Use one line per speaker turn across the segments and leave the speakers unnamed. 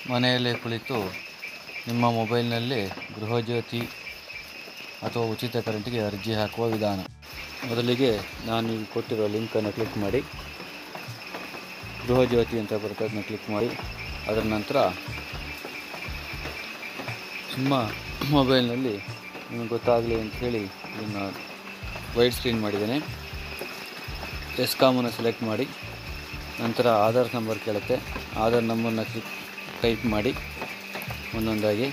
ಮನೆಯಲ್ಲೇ ಕುಳಿತು ನಿಮ್ಮ ಮೊಬೈಲ್ನಲ್ಲಿ ಗೃಹಜ್ಯೋತಿ ಅಥವಾ ಉಚಿತ ಕರೆಂಟಿಗೆ ಅರ್ಜಿ ಹಾಕುವ ವಿಧಾನ ಮೊದಲಿಗೆ ನಾನು ಈಗ ಕೊಟ್ಟಿರೋ ಲಿಂಕನ್ನು ಕ್ಲಿಕ್ ಮಾಡಿ ಗೃಹಜ್ಯೋತಿ ಅಂತ ಬರುತ್ತೆ ಅದನ್ನ ಕ್ಲಿಕ್ ಮಾಡಿ ಅದರ ನಂತರ ನಿಮ್ಮ ಮೊಬೈಲ್ನಲ್ಲಿ ನಿಮಗೆ ಗೊತ್ತಾಗಲಿ ಅಂತ ಹೇಳಿ ಇದನ್ನು ವೈಟ್ ಸ್ಕ್ರೀನ್ ಮಾಡಿದ್ದೇನೆ ಎಸ್ಕಾಮನ್ನು ಸೆಲೆಕ್ಟ್ ಮಾಡಿ ನಂತರ ಆಧಾರ್ ನಂಬರ್ ಕೇಳುತ್ತೆ ಆಧಾರ್ ನಂಬರ್ನ ಕ್ಲಿಕ್ ಟೈಪ್ ಮಾಡಿ ಒಂದೊಂದಾಗಿ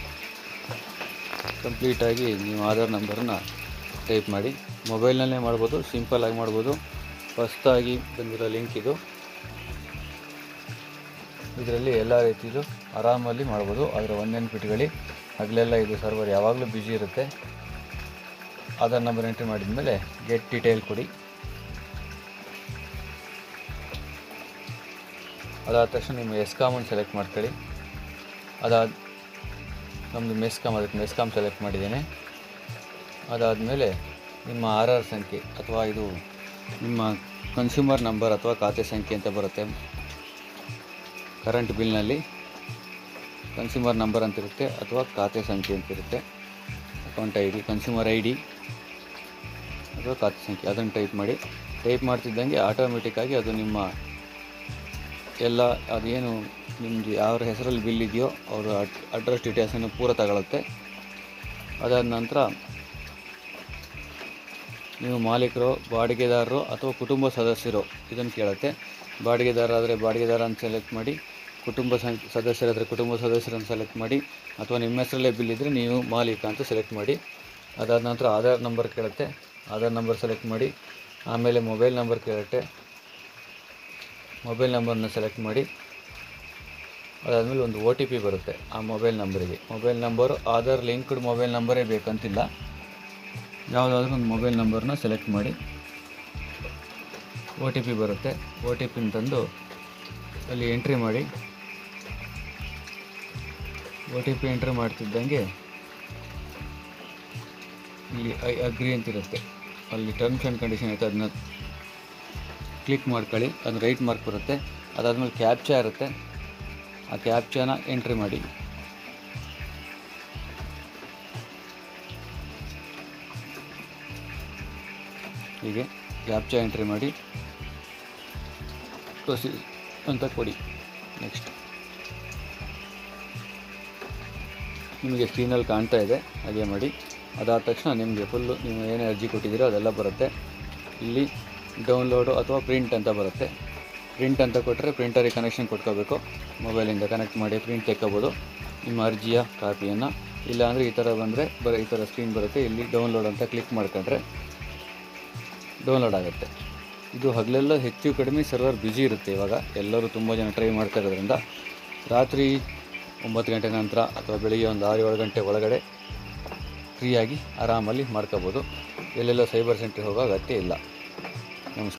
ಕಂಪ್ಲೀಟಾಗಿ ನೀವು ಆಧಾರ್ ನಂಬರನ್ನ ಟೈಪ್ ಮಾಡಿ ಮೊಬೈಲ್ನಲ್ಲೇ ಮಾಡ್ಬೋದು ಸಿಂಪಲ್ಲಾಗಿ ಮಾಡ್ಬೋದು ಹೊಸ್ದಾಗಿ ಬಂದಿರೋ ಲಿಂಕ್ ಇದು ಇದರಲ್ಲಿ ಎಲ್ಲ ರೀತಿಯದು ಆರಾಮಲ್ಲಿ ಮಾಡ್ಬೋದು ಅದರ ಒಂದು ನೆನ್ಪಿಟ್ಕೊಳ್ಳಿ ಹಗಲೆಲ್ಲ ಇದು ಸರ್ವರ್ ಯಾವಾಗಲೂ ಬ್ಯುಸಿ ಇರುತ್ತೆ ಆಧಾರ್ ನಂಬರ್ ಎಂಟ್ರಿ ಮಾಡಿದ ಮೇಲೆ ಗೆಟ್ ಡೀಟೇಲ್ ಕೊಡಿ ಅದಾದ ತಕ್ಷಣ ನಿಮ್ಮ ಎಸ್ಕಾಮನ್ನು ಸೆಲೆಕ್ಟ್ ಮಾಡ್ಕೊಳ್ಳಿ ಅದಾದ ನಮ್ಮದು ಮೆಸ್ಕಾಮ್ ಅದಕ್ಕೆ ಮೆಸ್ಕಾಮ್ ಸೆಲೆಕ್ಟ್ ಮಾಡಿದ್ದೇನೆ ಅದಾದಮೇಲೆ ನಿಮ್ಮ ಆರ್ ಆರ್ ಸಂಖ್ಯೆ ಅಥವಾ ಇದು ನಿಮ್ಮ ಕನ್ಸ್ಯೂಮರ್ ನಂಬರ್ ಅಥವಾ ಖಾತೆ ಸಂಖ್ಯೆ ಅಂತ ಬರುತ್ತೆ ಕರೆಂಟ್ ಬಿಲ್ನಲ್ಲಿ ಕನ್ಸ್ಯೂಮರ್ ನಂಬರ್ ಅಂತಿರುತ್ತೆ ಅಥವಾ ಖಾತೆ ಸಂಖ್ಯೆ ಅಂತಿರುತ್ತೆ account I D consumer I D ಅಥವಾ ಖಾತೆ ಸಂಖ್ಯೆ ಅದನ್ನು ಟೈಪ್ ಮಾಡಿ ಟೈಪ್ ಮಾಡ್ತಿದ್ದಂಗೆ ಆಟೋಮೆಟಿಕ್ಕಾಗಿ ಅದು ನಿಮ್ಮ ಎಲ್ಲ ಅದೇನು ನಿಮ್ಮದು ಯಾರ ಹೆಸರಲ್ಲಿ ಬಿಲ್ ಇದೆಯೋ ಅವರ ಅಡ್ರೆಸ್ ಡೀಟೇಲ್ಸನ್ನು ಪೂರ ತಗೊಳುತ್ತೆ ಅದಾದ ನಂತರ ನೀವು ಮಾಲೀಕರು ಬಾಡಿಗೆದಾರರು ಅಥವಾ ಕುಟುಂಬ ಸದಸ್ಯರು ಇದನ್ನು ಕೇಳುತ್ತೆ ಬಾಡಿಗೆದಾರ ಆದರೆ ಬಾಡಿಗೆದಾರ ಅಂತ ಸೆಲೆಕ್ಟ್ ಮಾಡಿ ಕುಟುಂಬ ಸಂ ಸದಸ್ಯರಾದರೆ ಕುಟುಂಬ ಸದಸ್ಯರನ್ನು ಸೆಲೆಕ್ಟ್ ಮಾಡಿ ಅಥವಾ ನಿಮ್ಮ ಹೆಸರಲ್ಲೇ ಬಿಲ್ ಇದ್ದರೆ ನೀವು ಮಾಲೀಕ ಅಂತ ಸೆಲೆಕ್ಟ್ ಮಾಡಿ ಅದಾದ ನಂತರ ಆಧಾರ್ ನಂಬರ್ ಕೇಳುತ್ತೆ ಆಧಾರ್ ನಂಬರ್ ಸೆಲೆಕ್ಟ್ ಮಾಡಿ ಆಮೇಲೆ ಮೊಬೈಲ್ ನಂಬರ್ ಕೇಳುತ್ತೆ ಮೊಬೈಲ್ ನಂಬರ್ನ ಸೆಲೆಕ್ಟ್ ಮಾಡಿ ಅದಾದಮೇಲೆ ಒಂದು ಒ ಟಿ ಪಿ ಬರುತ್ತೆ ಆ ಮೊಬೈಲ್ ನಂಬರಿಗೆ mobile number Aadhaar linked mobile ನಂಬರೇ ಬೇಕಂತಿಲ್ಲ ಯಾವುದಾದ್ರೂ ಒಂದು ಮೊಬೈಲ್ ನಂಬರ್ನ ಸೆಲೆಕ್ಟ್ ಮಾಡಿ ಒ ಟಿ ಪಿ ಬರುತ್ತೆ ಒ ಟಿ ಪಿನ ತಂದು ಅಲ್ಲಿ ಎಂಟ್ರಿ ಮಾಡಿ ಒ ಟಿ ಪಿ ಎಂಟ್ರಿ ಮಾಡ್ತಿದ್ದಂಗೆ ಇಲ್ಲಿ ಐ ಅಗ್ರಿ ಅಂತಿರುತ್ತೆ ಅಲ್ಲಿ ಟರ್ಮ್ಸ್ ಆ್ಯಂಡ್ ಕಂಡೀಷನ್ ಐತೆ ಅದನ್ನ ಕ್ಲಿಕ್ ಮಾಡ್ಕೊಳ್ಳಿ ಅದು ರೈಟ್ ಮಾರ್ಕ್ ಬರುತ್ತೆ ಅದಾದಮೇಲೆ ಕ್ಯಾಪ್ಚಾ ಇರುತ್ತೆ ಆ ಕ್ಯಾಪ್ಚಾನ ಎಂಟ್ರಿ ಮಾಡಿ ಹೀಗೆ ಕ್ಯಾಪ್ಚಾ ಎಂಟ್ರಿ ಮಾಡಿ ಪ್ರೊಸೀ ಅಂತ ಕೊಡಿ ನೆಕ್ಸ್ಟ್ ನಿಮಗೆ ಸ್ಕ್ರೀನಲ್ಲಿ ಕಾಣ್ತಾ ಇದೆ ಹಾಗೆ ಮಾಡಿ ಅದಾದ ತಕ್ಷಣ ನಿಮಗೆ ಫುಲ್ಲು ನೀವು ಏನೇ ಅರ್ಜಿ ಕೊಟ್ಟಿದ್ದೀರೋ ಅದೆಲ್ಲ ಬರುತ್ತೆ ಇಲ್ಲಿ ಡೌನ್ಲೋಡು ಅಥವಾ ಪ್ರಿಂಟ್ ಅಂತ ಬರುತ್ತೆ ಪ್ರಿಂಟ್ ಅಂತ ಕೊಟ್ಟರೆ ಪ್ರಿಂಟರಿಗೆ ಕನೆಕ್ಷನ್ ಕೊಟ್ಕೋಬೇಕು ಮೊಬೈಲಿಂದ ಕನೆಕ್ಟ್ ಮಾಡಿ ಪ್ರಿಂಟ್ ತೆಕ್ಕೋಬೋದು ನಿಮ್ಮ ಅರ್ಜಿಯ ಕಾಪಿಯನ್ನು ಇಲ್ಲಾಂದರೆ ಈ ಥರ ಬಂದರೆ ಬರೋ ಈ ಥರ ಸ್ಕ್ರೀನ್ ಬರುತ್ತೆ ಇಲ್ಲಿ ಡೌನ್ಲೋಡ್ ಅಂತ ಕ್ಲಿಕ್ ಮಾಡ್ಕೊಂಡ್ರೆ ಡೌನ್ಲೋಡ್ ಆಗುತ್ತೆ ಇದು ಹಗಲೆಲ್ಲ ಹೆಚ್ಚು ಕಡಿಮೆ ಸರ್ವರ್ ಬ್ಯುಸಿ ಇರುತ್ತೆ ಇವಾಗ ಎಲ್ಲರೂ ತುಂಬ ಜನ ಟ್ರೈ ಮಾಡ್ತಾ ಇರೋದ್ರಿಂದ ರಾತ್ರಿ ಒಂಬತ್ತು ಗಂಟೆ ನಂತರ ಅಥವಾ ಬೆಳಿಗ್ಗೆ ಒಂದು ಆರು ಏಳು ಗಂಟೆ ಒಳಗಡೆ ಫ್ರೀಯಾಗಿ ಆರಾಮಲ್ಲಿ ಮಾಡ್ಕೋಬೋದು ಎಲ್ಲೆಲ್ಲ ಸೈಬರ್ ಸೆಂಟ್ರಿಗೆ ಹೋಗೋ ಅಗತ್ಯ ಇಲ್ಲ